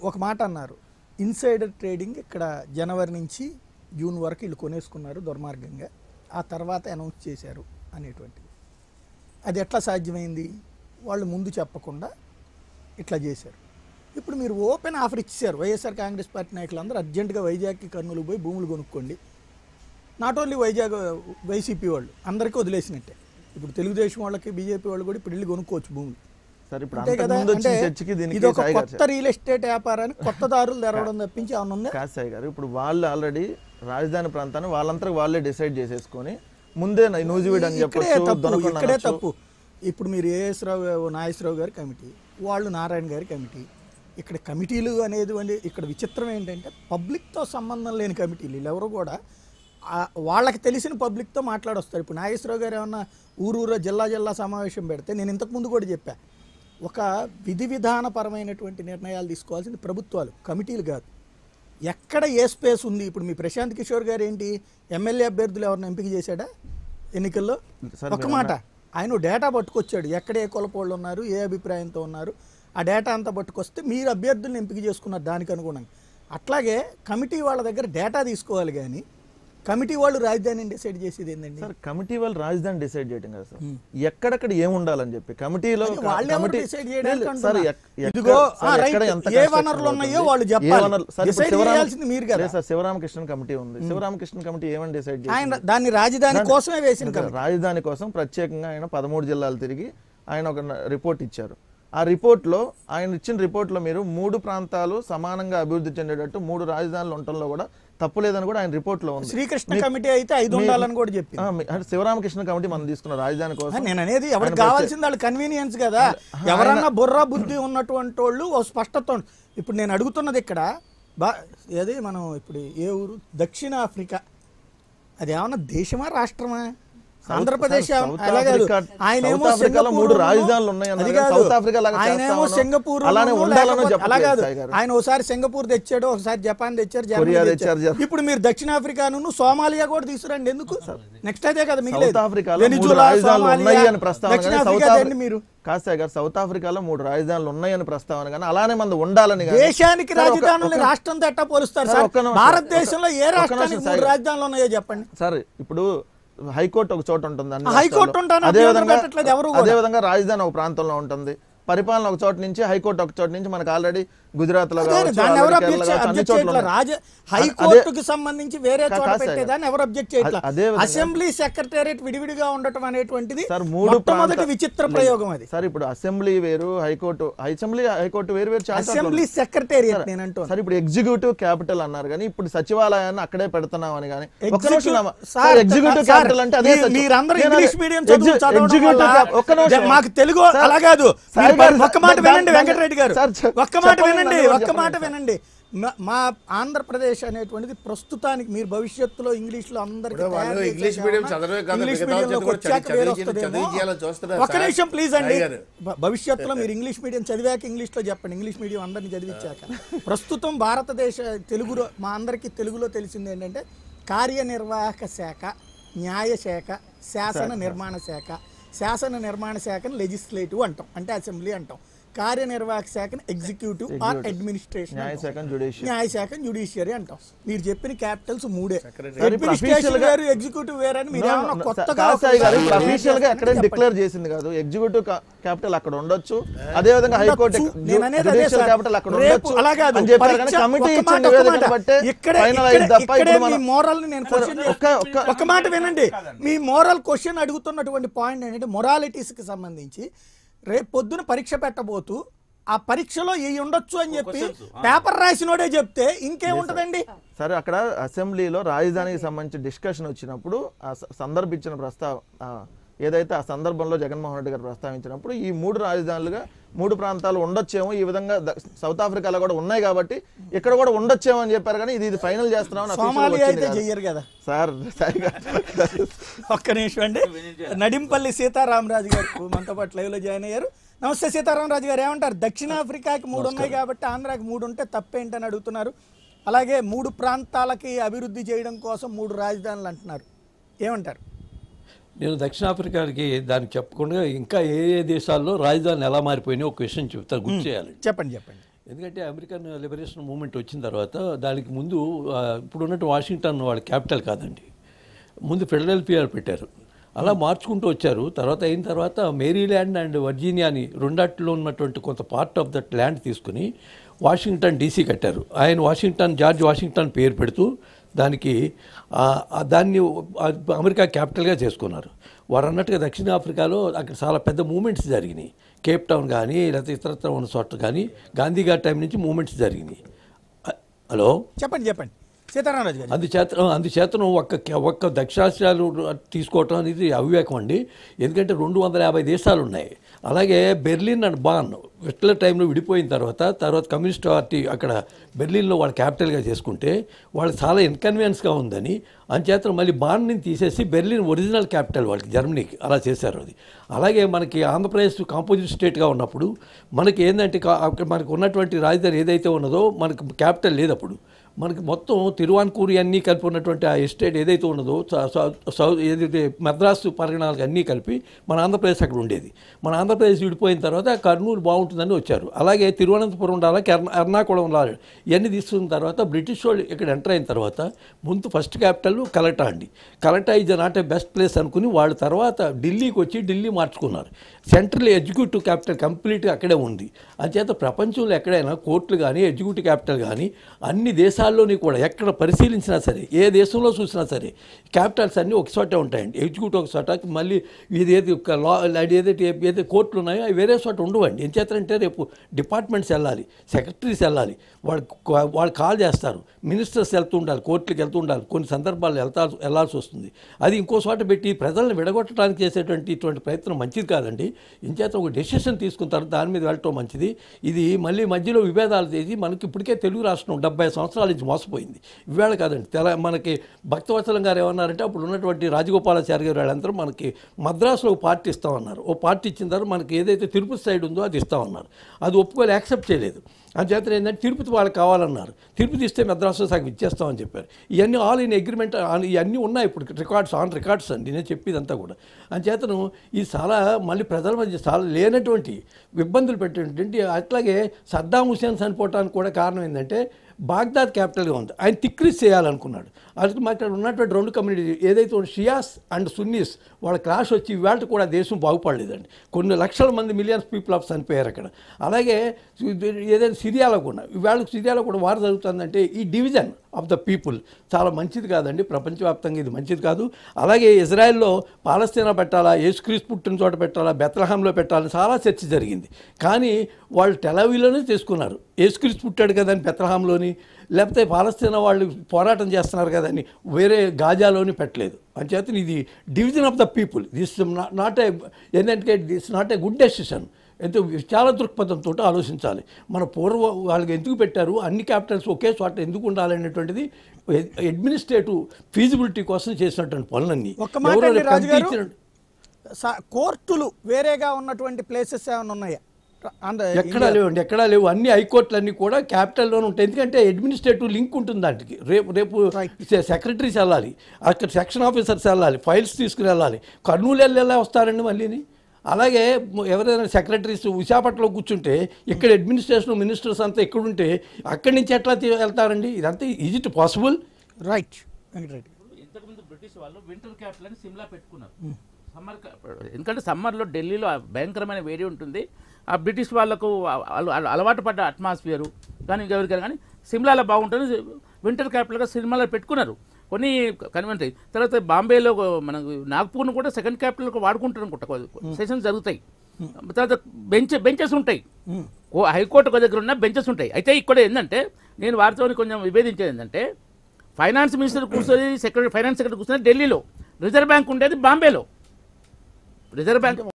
ఒక మాట అన్నారు ఇన్సైడర్ ట్రేడింగ్ ఇక్కడ జనవరి నుంచి జూన్ వరకు వీళ్ళు కొనేసుకున్నారు దుర్మార్గంగా ఆ తర్వాత అనౌన్స్ చేశారు అనేటువంటిది అది ఎట్లా సాధ్యమైంది వాళ్ళు ముందు చెప్పకుండా ఇట్లా చేశారు ఇప్పుడు మీరు ఓపెన్ ఆఫర్ ఇచ్చారు వైఎస్ఆర్ కాంగ్రెస్ పార్టీ నాయకులందరూ అర్జెంటుగా వైజాగ్కి కర్నూలు పోయి భూములు కొనుక్కోండి నాట్ ఓన్లీ వైజాగ్ వైసీపీ వాళ్ళు అందరికీ వదిలేసినట్టే ఇప్పుడు తెలుగుదేశం వాళ్ళకి బీజేపీ వాళ్ళు కూడా ఇప్పుడు వెళ్ళి కొనుక్కోవచ్చు భూములు సార్ ఇప్పుడు అంతే కదా అంతకుముందు వచ్చిన అంటే చర్చకి దీనికి ఇది ఒక సాయి గారు కొత్త రియల్ ఎస్టేట్ వ్యాపారాన్ని కొత్త దారులు తెరవడం తప్పించి ఏమన్నా ఉందా కాదు సాయి గారు ఇప్పుడు వాళ్ళు ఆల్రెడీ రాజధాని ప్రాంతాన్ని వాళ్ళంతా వాళ్ళే డిసైడ్ చేసేసుకొని ముందే నూజివీడ్ అని ఇక్కడే చెప్పొచ్చు తప్పు దొనకొండ ఇక్కడే అనొచ్చు. తప్పు ఇప్పుడు మీరు ఏఎస్ రావు నాగేశ్వరరావు గారి కమిటీ వాళ్ళు నారాయణ గారి కమిటీ ఇక్కడ కమిటీలు అనేది అంటే ఇక్కడ విచిత్రం ఏంటంటే పబ్లిక్తో సంబంధం లేని కమిటీలు వీళ్ళెవరు కూడా ఆ వాళ్ళకి తెలిసిన పబ్లిక్తో మాట్లాడొస్తారు ఇప్పుడు నాగేశ్వరరావు గారు ఏమన్నా ఊరూరు జిల్లా జిల్లా సమావేశం పెడితే నేను ఇంతకుముందు కూడా చెప్పా ఒక విధి విధానపరమైనటువంటి నిర్ణయాలు తీసుకోవాల్సింది ప్రభుత్వాలు కమిటీలు కాదు ఎక్కడ ఏ స్పేస్ ఉంది ఇప్పుడు మీ ప్రశాంత్ కిషోర్ గారు ఏంటి ఎమ్మెల్యే అభ్యర్థులు ఎవరిని ఎంపిక చేశాడా ఎన్నికల్లో సార్, ఒక్క మాట ఆయన డేటా పట్టుకొచ్చాడు ఎక్కడ ఏ కులపోళ్ళు ఉన్నారు ఏ అభిప్రాయంతో ఉన్నారు ఆ డేటా అంతా పట్టుకొస్తే మీరు అభ్యర్థులను ఎంపిక చేసుకున్నారు దానికి అనుగుణంగా అట్లాగే కమిటీ వాళ్ళ దగ్గర డేటా తీసుకోవాలి కానీ కమిటీ వాళ్ళు రాజధానిని డిసైడ్ చేసేది ఏంటండి సార్ కమిటీ వాళ్ళు రాజధాని డిసైడ్ చేయడం కదా సార్ ఎక్కడెక్కడ ఏం ఉండాలని చెప్పి కమిటీలో అది వాళ్ళెవరు కమిటీ decide చేయడానికి లేదు, అంటున్నా. సార్ ఎక్- ఎక్కడ- ఇదిగో, సార్, ఆ, right. ఎక్కడ ఎంత ఏ construction వనరులు ఉన్నాయో అవుతుంది? వాళ్ళు ఏ చెప్పాలి. వనరులు- సార్, ఇప్పుడు Decide శివరామ- చేయాల్సింది మీరు కదా. లేదు సార్ శివరామకృష్ణ కమిటీ ఉంది శివరామకృష్ణ కమిటీ ఏమని డిసైడ్ చేసింది ఆయన దాన్ని రాజధాని కోసమే వేసిన అదే, రాజధాని కోసం ప్రత్యేకంగా ఆయన పదమూడు జిల్లాలు తిరిగి ఆయన ఒక న- రిపోర్ట్ ఇచ్చారు ఆ రిపోర్ట్లో ఆయన ఇచ్చిన రిపోర్ట్లో మీరు మూడు ప్రాంతాలు సమానంగా అభివృద్ధి చెందేటట్టు మూడు రాజధానులు ఉండటంలో కూడా తప్పు లేదని కూడా ఆయన రిపోర్ట్లో ఉంది శ్రీకృష్ణ కమిటీ అయితే ఐదు ఉండాలని కూడా చెప్పింది ఆ, మీ- అంటే శివరామకృష్ణ కమిటీ మనం తీసుకున్న రాజధాని ఆ, కోసం నేను అనేది ఎవరికి కావాల్సింది వాళ్ళ కన్వీనియన్స్ కదా ఎవరన్నా బుర్ర బుద్ధి ఉన్నటువంటి వాళ్ళు ఓ స్పష్టత ఉండ- ఇప్పుడు నేను అడుగుతున్నది ఇక్కడ బా ఏది మనం ఇప్పుడు ఏ ఊరు దక్షిణ ఆఫ్రికా అది ఏమన్నా దేశమా రాష్ట్రమా ఆంధ్రప్రదేశ్ సార్, ఏమన్నా- సౌత్ అలా కాదు. ఆఫ్రికా- ఆయనేమో సౌత్ ఆఫ్రికాలో మూడు సింగపూరును- రాజధానులు ఉన్నాయన్నారు అది కదా, కాదు. సౌత్ ఆఫ్రికా లాగా ఆయనేమో చేస్తామనో, సింగపూర్ అలానే ఉండాలనో చెప్పట్లేదు అలా కాదు సాయి గారు. ఆయన ఒకసారి సింగపూర్ తెచ్చాడు ఒకసారి జపాన్ తెచ్చారు జర్మనీ కొరియా తెచ్చారు తెచ్చారు. ఇప్పుడు మీరు దక్షిణాఫ్రికాను సోమాలియా కూడా తీసుకురండి ఎందుకు నెక్స్ట్ అదే కదా మిగిలేదు సౌత్ ఆఫ్రికాలో మూడు వెనిజులా, రాజధానులు సోమాలియా, ఉన్నాయి అని ప్రస్తావన కానీ దక్షిణాఫ్రికా సౌత్ ఆఫ్రి- దేన్ని మీరు కాదు సాయి గారు సౌత్ ఆఫ్రికాలో మూడు రాజధానులు ఉన్నాయని ప్రస్తావన కానీ అలానే మంది ఉండాలని కానీ దేశానికి సార్, ఒక- రాజధానులు ఒక- రాష్ట్రంతో ఎట్టా పోలుస్తారు సార్, సార్ ఒక్క నిమిషం. భారతదేశంలో ఏ ఒక్క రాష్ట్రానికి నిమిషం, మూడు సార్. రాజధానులు ఉన్నాయో చెప్పండి సార్ ఇప్పుడు హైకోర్టు ఒక చోట ఉంటుంది అన్ని ఆ హైకోర్టు రాష్ట్రాల్లో. ఉంటాను, అదే అభ్యంతరం విధంగా పెట్టట్లేదు ఎవరు కూడా. అదే విధంగా రాజధాని ఒక ప్రాంతంలో ఉంటుంది పరిపాలన ఒక చోట నుంచి హైకోర్టు ఒక చోట నుంచి మనకు ఆల్రెడీ గుజరాత్ లో అదే, కావచ్చు, దాన్ని ఎవరు already అబ్జెక్ట్ కేరళ కావచ్చు, అన్ని అబ్జెక్ట్ చోట్ల చేయట్లా ఉన్నాయి. రాజ అదే- హైకోర్టుకి సంబంధించి వేరే కా- చోట కాదు సార్. పెట్టేదాన్ని ఎవరు అబ్జెక్ట్ చేయట్లా అదే విధంగా- అసెంబ్లీ సెక్రటేరియట్ విడివిడిగా ఉండటం అనేటువంటిది సార్ మూడు మొట్టమొదటి ప్రాంత- విచిత్ర ప్రయోగం అది సార్ ఇప్పుడు అసెంబ్లీ వేరు హైకోర్టు అసెంబ్లీ హైకోర్టు వేరు వేరు చాలా చోట్ల అసెంబ్లీ ఉన్నాయి. సెక్రటేరియట్ నేను అంటాను సార్ ఇప్పుడు ఎగ్జిక్యూటివ్ క్యాపిటల్ అన్నారు కానీ ఇప్పుడు సచివాలయాన్ని అక్కడే పెడుతున్నాం అని కానీ ఒక్క నిమిషం Executive- అమ్మా. Sir, sir executive sir, capital అంటే అదే మీ- సచివ- మీరందరూ నేను ఇంగ్లీష్ అదే- మీడియం చదువు ఎగ్జి- చదవడం ఎగ్జిక్యూటివ్ వల్ల క్యాప్- ఒక్క నిమిషం. మాకు తెలుగు సార్, అలా కాదు సార్ మీరు గారు, ఒక్క మాట సార్, వినండి సార్, వెంకటరెడ్డి గారు సార్, చె- ఒక్క మాట చెప్పండి, వినండి నన్ను ఒక్క మాట చెప్పండి. వినండి మా- మా ఆంధ్రప్రదేశ్ అనేటువంటిది ప్రస్తుతానికి మీరు భవిష్యత్తులో ఇంగ్లీష్ లో అందరికీ ఇప్పుడు వాళ్ళు తయారు చేసే ఇంగ్లీష్ మీడియం ఏమన్నా చదవే కాదు, ఇంగ్లీష్ మిగతా మీడియంలోకి చదువు కూడా వచ్చాక చదివి- వేరే చదివి- వస్తుందేమో. చదివి చేయాలని చూస్తున్నారు ఒక్క సార్. నిమిషం ప్లీజ్ అండి రాయ్ గారు. భ- భవిష్యత్తులో మీరు ఇంగ్లీష్ మీడియం చదివాక ఇంగ్లీష్ లో చెప్పండి ఇంగ్లీష్ మీడియం అందరిని చదివించాక ప్రస్తుతం భారతదేశ తెలుగులో మా అందరికీ తెలుగులో తెలిసింది ఏంటంటే కార్యనిర్వాహక శాఖ న్యాయ శాఖ శాసన నిర్మాణ శాఖ శాసన నిర్మాణ శాఖను లెజిస్లేటివ్ అంటాం అంటే అసెంబ్లీ అంటాం కార్యనిర్వాహక శాఖను ఎగ్జిక్యూటివ్ ఆర్ అడ్మినిస్ట్రేషన్ న్యాయశాఖ జ్యుడిషియల్ న్యాయశాఖ జ్యుడిషియరీ అంటాం మీరు చెప్పిన క్యాపిటల్స్ మూడే సార్, ఇప్పుడు అడ్మినిస్ట్రేషన్ official గా- వేరు ఎగ్జిక్యూటివ్ వేరు అని మీరు ఏమన్నా కొత్తగా కాదు సాయి గారు ఇప్పుడు ఒక- అఫీషియల్ గా ఎక్కడైనా చెప్పండి. డిక్లేర్ చేసింది కాదు ఎగ్జిక్యూటివ్ క్యాపిటల్ అక్కడ ఉండొచ్చు అదే విధంగా హైకోర్టు ఉండొచ్చు. నేను అనేది అదే జ్యుడిషియల్ సార్. క్యాపిటల్ అక్కడ రేపు ఉండొచ్చు అలా కాదు. అని చెప్పారు కానీ పరీక్ష- కమిటీ ఒక్క ఇచ్చిన మాట, ఒక్క నివేదికను మాట. బట్టే ఇక్కడే ఫైనల్ ఇక్కడే- అయింది తప్ప ఇక్కడే ఇప్పుడు మీ మనం మోరల్ ని నేను క్వశ్చన్ ఒక్క- ఒక్క- ఒక మాట వినండి మీ మోరల్ క్వశ్చన్ అడుగుతున్నటువంటి పాయింట్ ఏంటంటే మొరాలిటీస్ కి సంబంధించి రేపు పొద్దున పరీక్ష పెట్టబోతూ ఆ పరీక్షలో ఏ ఉండొచ్చు అని చెప్పి పేపర్ రాసినోడే చెప్తే ఇంకేముంటదండి సరే అక్కడ అసెంబ్లీలో రాజధానికి సంబంధించి డిస్కషన్ వచ్చినప్పుడు ఆ స- సందర్భించిన ప్రస్తావ ఆ, ఏదైతే ఆ సందర్భంలో జగన్మోహన్ రెడ్డి గారు ప్రస్తావించినప్పుడు ఈ మూడు రాజధానులుగా మూడు ప్రాంతాలు ఉండొచ్చేమో ఈ విధంగా ద- సౌత్ ఆఫ్రికాలో కూడా ఉన్నాయి కాబట్టి ఇక్కడ కూడా ఉండొచ్చేమో అని చెప్పారు కానీ ఇది ఇది ఫైనల్ చేస్తున్నామని official గా సోమాలియా వచ్చింది అయితే కాదు. చెయ్యరు కదా సార్ సాయి గారు. ఒక్క నిమిషం అండి నడింపల్లి సీతారామరాజు గారు మనతో పాటు లైవ్ లో జాయిన్ అయ్యారు నమస్తే సీతారామరాజు గారు ఏమంటారు దక్షిణాఫ్రికాకి మూడు ఉన్నాయి కాబట్టి ఆంధ్రాకి మూడు ఉంటే తప్పేంటని అడుగుతున్నారు అలాగే మూడు ప్రాంతాలకి అభివృద్ధి చేయడం కోసం మూడు రాజధానులు అంటున్నారు ఏమంటారు నేను దక్షిణాఫ్రికాకి దానికి చెప్పకుండా ఇంకా ఏ ఏ దేశాల్లో రాజధాని ఎలా మారిపోయినాయి ఒక విషయం చెప్తాను గుర్తు చేయాలి చెప్పండి చెప్పండి ఎందుకంటే అమెరికన్ లిబరేషన్ మూమెంట్ వచ్చిన తర్వాత దానికి ముందు ఆ, ఇప్పుడు ఉన్నట్టు వాషింగ్టన్ వాళ్ళ క్యాపిటల్ కాదండి ముందు ఫిలడెల్ఫియా పెట్టారు అలా మార్చుకుంటూ వచ్చారు తర్వాత అయిన తర్వాత మేరీల్యాండ్ అండ్ వర్జీనియాని రెండాట్లో ఉన్నటువంటి కొంత పార్ట్ ఆఫ్ దట్ ల్యాండ్ తీసుకుని వాషింగ్టన్ డీసీ కట్టారు ఆయన వాషింగ్టన్ జార్జ్ వాషింగ్టన్ పేరు పెడుతూ దానికి ఆ, ఆ దాన్ని ఆ, అమెరికా క్యాపిటల్గా చేసుకున్నారు వారు అన్నట్టుగా దక్షిణాఫ్రికాలో అక్కడ చాలా పెద్ద మూమెంట్స్ జరిగినాయి కేప్ టౌన్ కానీ లేకపోతే ఇతరత్ర ఉన్న చోట్ల కానీ గాంధీ గారి టైం నుంచి మూమెంట్స్ జరిగినాయి అ- హలో చెప్పండి చెప్పండి సీతారామరాజు గారు అందుచేత అందుచేతను ఒక్క ఒక్క దక్షిణాసియాలు తీసుకోవటం అనేది అవివేకం అండి ఎందుకంటే రెండు వందల యాభై దేశాలు ఉన్నాయి అలాగే బెర్లిన్ అండ్ బాన్ హిట్లర్ టైంలో విడిపోయిన తర్వాత తర్వాత కమ్యూనిస్ట్ పార్టీ అక్కడ బెర్లిన్లో వాళ్ళు క్యాపిటల్గా చేసుకుంటే వాళ్ళకి చాలా ఇన్కన్వీనియన్స్గా ఉందని అంచేత మళ్ళీ బాన్ని తీసేసి బెర్లిన్ ఒరిజినల్ క్యాపిటల్ వాళ్ళకి జర్మనీకి అలా చేశారు అది అలాగే మనకి ఆంధ్రప్రదేశ్ కాంపోజిట్ స్టేట్గా ఉన్నప్పుడు మనకి ఏంటంటే కా- అక్కడ మనకు ఉన్నటువంటి రాజధాని ఏదైతే ఉన్నదో మనకు క్యాపిటల్ లేదు అప్పుడు మనకి మొత్తం తిరువాన్కూరి అన్నీ కలిపి ఉన్నటువంటి ఆ ఎస్టేట్ ఏదైతే ఉన్నదో స- స- సౌ- ఏదైతే మద్రాసు పరగణాలకు అన్నీ కలిపి మన ఆంధ్రప్రదేశ్ అక్కడ ఉండేది మన ఆంధ్రప్రదేశ్ విడిపోయిన తర్వాత కర్నూలు బాగుంటుందని వచ్చారు అలాగే తిరువనంతపురం ఉండాలి ఎర్నా ఎర్నాకుళం ఉండాలి ఇవన్నీ తీసుకున్న తర్వాత బ్రిటిష్ వాళ్ళు ఇక్కడ ఎంటర్ అయిన తర్వాత ముందు ఫస్ట్ క్యాపిటల్ కలెక్టా అండి Calcutta is not a best place అనుకుని వాళ్ళు తర్వాత ఢిల్లీకి వచ్చి ఢిల్లీ మార్చుకున్నారు సెంట్రల్ ఎగ్జిక్యూటివ్ క్యాపిటల్ కంప్లీట్గా అక్కడే ఉంది అంచేత ప్రపంచంలో ఎక్కడైనా కోర్టులు కానీ ఎగ్జిక్యూటివ్ క్యాపిటల్ కానీ అన్ని దేశాల్లోని కూడా ఎక్కడ పరిశీలించినా సరే ఏ దేశంలో చూసినా సరే క్యాపిటల్స్ అన్నీ ఒక చోటే ఉంటాయండి ఎగ్జిక్యూటివ్ ఒక చోట మళ్ళీ ఇది ఏది ఒక లా అది ఏదైతే ఏదైతే కోర్టులు ఉన్నాయో అవి వేరే చోట ఉండవండి ఏం చేస్తారంటే రేపు డిపార్ట్మెంట్స్ వెళ్ళాలి సెక్రటరీస్ వెళ్ళాలి వాళ్ళు వాళ్ళు కాల్ చేస్తారు మినిస్టర్స్ వెళ్తూ ఉండాలి కోర్టులకు వెళ్తూ ఉండాలి కొన్ని సందర్భాల్లో వెళ్తా వెళ్ళాల్సి వస్తుంది అది ఇంకో చోట పెట్టి ప్రజలను విడగొట్టడానికి చేసేటువంటి ఇటువంటి ప్రయత్నం మంచిది కాదండి ఇంచేత ఒక డెసిషన్ తీసుకుంటారు దాని మీద వెళ్ళటం మంచిది ఇది మళ్ళీ మధ్యలో విభేదాలు చేసి మనకి ఇప్పటికే తెలుగు రాష్ట్రం డెబ్బై సంవత్సరాల నుంచి మోసపోయింది ఇవాళ కాదండి తెల మనకి భక్తవత్సలం గారు ఏమన్నారంటే అప్పుడు ఉన్నటువంటి రాజగోపాలాచారి గారు వాళ్ళందరూ మనకి మద్రాసులో ఒక పార్టీ ఇస్తామన్నారు ఓ పార్టీ ఇచ్చిన తర్వాత మనకి ఏదైతే తిరుపతి సైడ్ ఉందో అది ఇస్తామన్నారు అది ఒప్పుకోలే యాక్సెప్ట్ చేయలేదు అంచేత ఏంటంటే తిరుపతి వాళ్ళకి కావాలన్నారు తిరుపతి ఇస్తే మద్రాసులో సగం ఇచ్చేస్తామని చెప్పారు ఇవన్నీ ఆల్ ఇన్ అగ్రిమెంట్ ఇవన్నీ ఉన్నాయి ఇప్పుడు రికార్డ్స్ ఆన్ రికార్డ్స్ అండి నేను చెప్పేదంతా కూడా అంచేతను ఇది చాలా మళ్ళీ ప్రజల మధ్య చాలా లేనటువంటి ఇబ్బందులు పెట్టేటువంటి అట్లాగే సద్దాం హుసేన్ చనిపోవటానికి కూడా కారణం ఏంటంటే బాగ్దాద్ క్యాపిటల్గా ఉంది ఆయన తిక్రీస్ చేయాలనుకున్నాడు అది మా ఇక్కడ ఉన్నటువంటి రెండు కమ్యూనిటీ ఏదైతే ఉన్న షియాస్ అండ్ సున్నీస్ వాళ్ళ క్లాష్ వచ్చి ఇవాళ కూడా దేశం బాగుపడలేదండి కొన్ని లక్షల మంది మిలియన్స్ పీపుల్ ఆఫ్ చనిపోయారు అక్కడ అలాగే ఏదైతే సిరియాలో కూడా ఇవాళ సిరియాలో కూడా వార్ జరుగుతుందంటే ఈ డివిజన్ ఆఫ్ ద పీపుల్ చాలా మంచిది కాదండి ప్రపంచవ్యాప్తంగా ఇది మంచిది కాదు అలాగే ఇజ్రాయెల్లో పాలస్తీనా పెట్టాలా యేసుక్రీస్ పుట్టిన చోట పెట్టాలా బెత్లహాంలో పెట్టాలని చాలా చర్చ జరిగింది కానీ వాళ్ళు టెలవీలోనే తీసుకున్నారు యేసుక్రీస్ పుట్టాడు కదని బెత్లహాంలోని లేకపోతే పాలస్తీనా వాళ్ళు పోరాటం చేస్తున్నారు కదని వేరే గాజాలోని పెట్టలేదు అంచేత ఇది division of the people this not a ఏంటంటే this not a good decision ఎంతో చాలా దృక్పథంతో ఆలోచించాలి మన పూర్వ వాళ్ళకి ఎందుకు పెట్టారు అన్ని క్యాపిటల్స్ ఒకే చోట ఎందుకు ఉండాలనేటువంటిది అడ్మినిస్ట్రేటివ్ ఫీజిబిలిటీ కోసం చేసినటువంటి పనులన్నీ ఒక్క మాట ఎవరో అండి రేపు రాజు గారు కమిటీ ఇచ్చిన- స- కోర్టులు వేరేగా ఉన్నటువంటి ప్లేసెస్ ఏమైనా ఉన్నాయా ఆంధ్ర- ఎక్కడా లేవండి ఎక్కడా లేవు అన్ని హైకోర్టులు అన్నీ కూడా క్యాపిటల్లోనే ఉంటాయి ఎందుకంటే అడ్మినిస్ట్రేటివ్ లింక్ ఉంటుంది దానికి రేపు రేపు సెక్రటరీస్ వెళ్ళాలి అక్కడ సెక్షన్ ఆఫీసర్స్ వెళ్ళాలి ఫైల్స్ తీసుకుని వెళ్ళాలి కర్నూలు వెళ్ళి ఎలా వస్తారండి మళ్ళీని అలాగే ఎవరైనా సెక్రటరీస్ విశాఖపట్నంలో కూర్చుంటే ఇక్కడ అడ్మినిస్ట్రేషన్ మినిస్టర్స్ అంతా ఇక్కడ ఉంటే అక్కడి నుంచి ఎట్లా తీ- వెళ్తారండి ఇదంతా is it possible right Venkata Reddy ఇంతకుముందు బ్రిటిష్ వాళ్ళు వింటర్ క్యాపిటల్ అని సిమ్లా పెట్టుకున్నారు సమ్మర్ ఎందుకంటే సమ్మర్లో ఢిల్లీలో భయంకరమైన వేడి ఉంటుంది ఆ బ్రిటిష్ వాళ్ళకు అల- అల- అలవాటు పడ్డ అట్మాస్ఫియరు కానీ ఇంకెవరికైనా కానీ సిమ్లాలో బాగుంటుంది వింటర్ క్యాపిటల్గా సినిమాలో పెట్టుకున్నారు కొన్ని కన్వెంట్ తర్వాత బాంబేలో మనకు నాగ్పూర్ను కూడా సెకండ్ క్యాపిటల్గా వాడుకుంటారు అనుకుంటా సెషన్స్ జరుగుతాయి తర్వాత బెంచ్ బెంచెస్ ఉంటాయి ఓ హైకోర్టు ఒక దగ్గర ఉన్న బెంచెస్ ఉంటాయి అయితే ఇక్కడ ఏంటంటే నేను వారితో కొంచెం విభేదించేది ఏంటంటే ఫైనాన్స్ మినిస్టర్ కూర్చొని సెక్రటరీ ఫైనాన్స్ సెక్రటరీ కూర్చొని ఢిల్లీలో రిజర్వ్ బ్యాంక్ ఉండేది బాంబేలో రిజర్వ్ బ్యాంక్